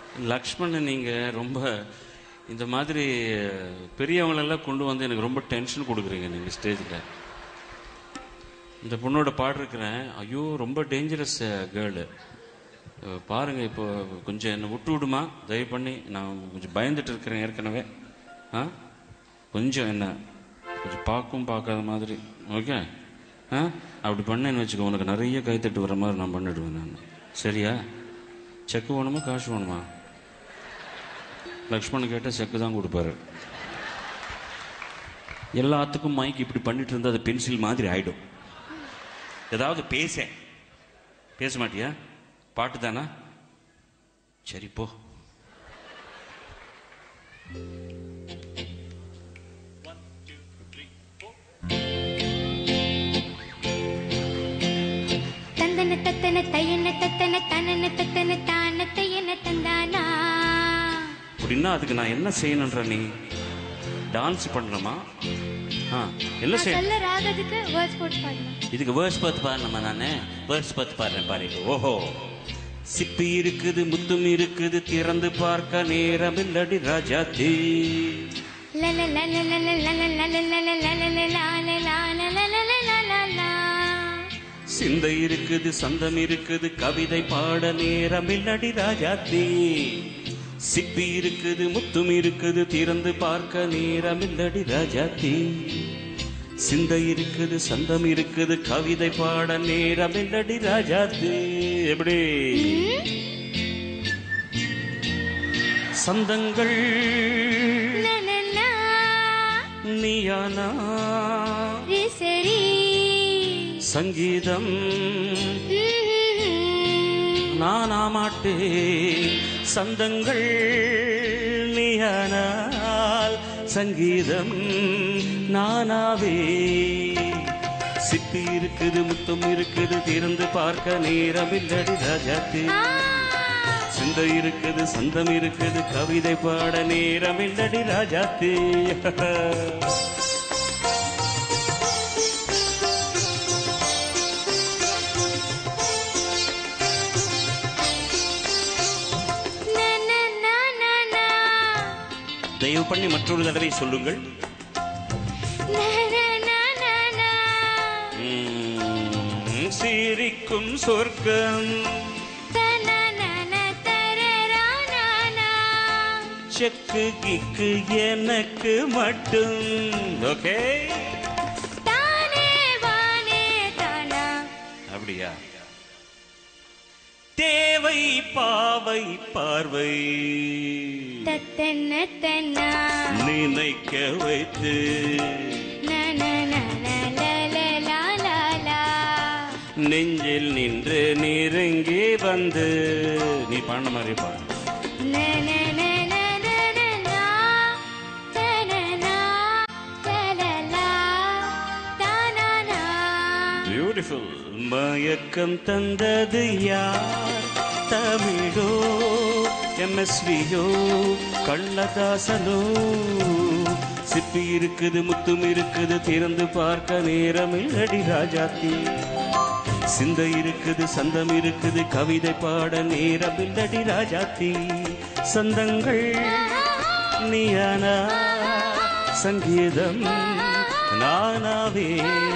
லக்ஷ்மணன் நீங்க ரொம்ப இந்த மாதிரி பெரியவங்களெல்லாம் கொண்டு வந்து எனக்கு ரொம்ப டென்ஷன் கொடுக்குறீங்க நீங்க ஸ்டேஜில் இந்த பொண்ணோட பாடிருக்கிறேன் ஐயோ ரொம்ப டேஞ்சரஸ் கேர்ளு பாருங்க இப்போ கொஞ்சம் என்னை விட்டு விடுமா தயவு பண்ணி நான் கொஞ்சம் பயந்துட்டு இருக்கிறேன் ஏற்கனவே ஆ கொஞ்சம் என்ன கொஞ்சம் பார்க்கும் பார்க்காத மாதிரி ஓகே ஆ அப்படி பண்ணேன்னு வச்சுக்கோ உனக்கு நிறைய கைத்தட்டு வர மாதிரி நான் பண்ணிடுவேன் நான் சரியா செக்கு வேணுமா காசு வேணுமா லக்ஷ்மண் கேட்டால் செக்கு தான் கொடுப்பாரு எல்லாத்துக்கும் மைக் இப்படி பண்ணிட்டு இருந்தா அது பென்சில் மாதிரி ஆயிடும் ஏதாவது பேச பேச மாட்டியா பாட்டு தானா சரி போ தந்தன தத்தன தையன தத்தன தனன தத்தன தான தையன தந்தானா அப்படின்னா அதுக்கு நான் என்ன செய்யணுன்ற நீ டான்ஸ் பண்ணணுமா ஆ என்ன நான் செய்ய சொல்ல ராகத்துக்கு வேர்ட்ஸ் போட்டு பாடணும் இதுக்கு வேர்ஸ் பார்த்து பாருமா நானே வேர்ஸ் பார்த்து பாடுறேன் பாரு ஓஹோ சிப்பி இருக்குது முத்தும் இருக்குது திறந்து பார்க்க நேரம் இல்லடி ராஜாத்தி லல லல லல லல லல லல லல லல லல லல லல லல சிந்தை இருக்குது சந்தம் இருக்குது கவிதை பாட நேரம் இல்லடி ராஜாத்தி சிப்பி இருக்குது முத்தும் இருக்குது திறந்து பார்க்க நேரம் இல்லடி ராஜாத்தி சிந்தை இருக்குது சந்தம் இருக்குது கவிதை பாட நேரம் இல்லடி ராஜாத்தி எப்படி சந்தங்கள் நனனா நீயானா ரி சரி சங்கீதம் நானா மாட்டேன் சந்தங்கள் நீயானால் சங்கீதம் நானாவே சிப்பி இருக்குது முத்தம் இருக்குது திறந்து பார்க்க நேரம் இல்லடி ராஜாத்தி சிந்தை இருக்குது சந்தம் இருக்குது கவிதை பாட நேரம் இல்லடி ராஜாத்தி நனனா தயவு பண்ணி மற்றொரு தடவை சொல்லுங்கள் நனனா உம், சிரிக்கும் சொர்க்கம் தனனன தரரானா செக்கு கிக்கு எனக்கு மட்டும் ஓகே தானே வானே தானா அப்படியா தேவை பாவை பார்வை தத்தன தன்னா நினைக்க வைத்து நனனனலலலாலா. நெஞ்சில் நின்று நெருங்கி வந்து நீ பாடின மாதிரி பாடு நனனனனனனா, தனனா, தலலா, தானானா. பியூட்டிஃபுல் மயக்கம் தந்தது யார் தமிழோ எம்எஸ்வியோ கண்ணதாசனோ சிப்பி இருக்குது முத்தும் இருக்குது திறந்து பார்க்க நேரம் இல்லடி ராஜாத்தி சிந்தை இருக்குது சந்தம் இருக்குது கவிதை பாட நேரம் இல்லடி ராஜாத்தி சந்தங்கள் நீயானா சங்கீதம் நானாவே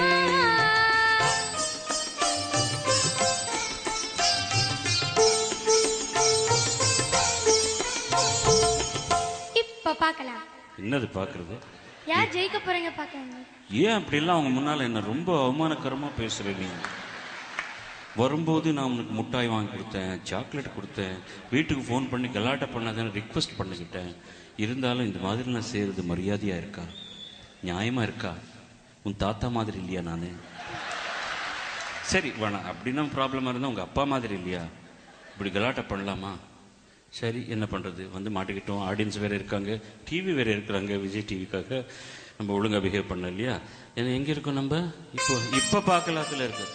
இப்ப பார்க்கலாம் என்னது பாக்குறது யார் ஜெயிக்க போறீங்க பார்க்கலாம் ஏன் அப்படிலாம் அவங்க முன்னால என்ன ரொம்ப அவமானகரமா பேசுற நீ வரும்போது நான் உனக்கு முட்டாய் வாங்கி கொடுத்தேன் சாக்லேட் கொடுத்தேன் வீட்டுக்கு ஃபோன் பண்ணி கலாட்டை பண்ணாதேன்னு ரிக்வெஸ்ட் பண்ணிக்கிட்டேன் இருந்தாலும் இந்த மாதிரி நான் செய்யறது மரியாதையா இருக்கா நியாயமா இருக்கா உன் தாத்தா மாதிரி இல்லையா நானு சரி வேணாம் அப்படின்னா ப்ராப்ளமா இருந்தா உங்க அப்பா மாதிரி இல்லையா இப்படி கலாட்டை பண்ணலாமா சரி என்ன பண்றது வந்து மாட்டிக்கிட்டோம் ஆடியன்ஸ் வேற இருக்காங்க டிவி வேற இருக்கிறாங்க விஜய் டிவிக்காக நம்ம ஒழுங்கா பிஹேவ் பண்ண இல்லையா ஏன்னா எங்க இருக்கோம் நம்ம இப்போ இப்ப பார்க்கலாத்துல இருக்கு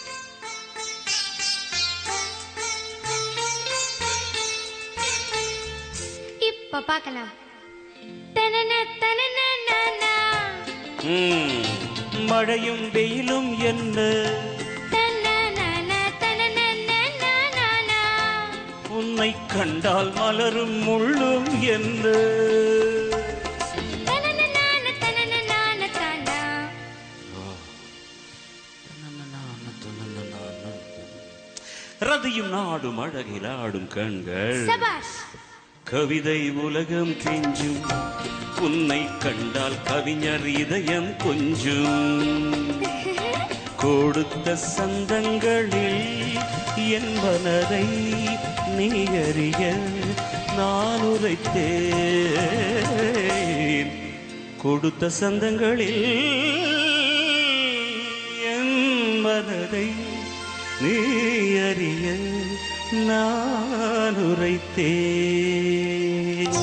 இப்ப பார்க்கலாம் தனன தனனனனா, ம், மழையும் வெயிலும் என்ன தனனன தனனனனனனா. உன்னை கண் கண்டால் மலரும் முள்ளும் என்ன தனனனான தனனனான தானா. ரதியும் நாடும் அழகில் ஆடும் கண்கள் சபாஷ் கவிதை உலகம் கெஞ்சும் உன்னை கண்டால் கவிஞர் இதயம் கொஞ்சும் கொடுத்த சந்தங்களில் என் மனதை நீ அறிய நான் உரைத்தேன் கொடுத்த சந்தங்களில் என் மனதை நீ அறிய நான் உரைத்தேன்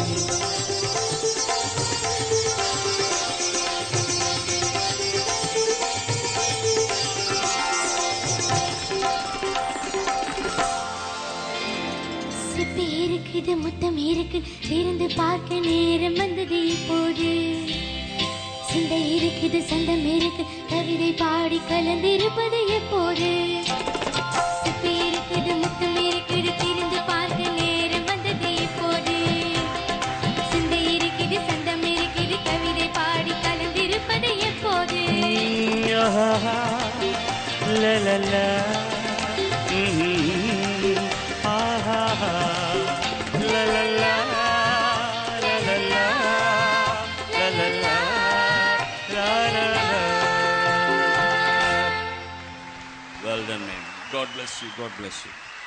சிப்பி இருக்குது முத்தம் இருக்கு இருந்து பார்க்க நேரம் வந்தது இப்போது சிந்தை இருக்குது சந்தம் இருக்கு கவிதை பாடி கலந்திருப்பது எப்போது சிப்பி இருக்குது முத்தம் இருக்குது திருந்து பார்க்க நேரம் வந்தது இப்போது சிந்தை இருக்குது சந்தம் இருக்குது கவிதை பாடி கலந்திருப்பது எப்போது ஆஹா, லா, லா, லா. ம்ஹும். ஆஹா, லா, லா, லா. லா, லா, லா. லா, லா, லா. லா, லா, லா. Well done, man. God bless you. God bless you.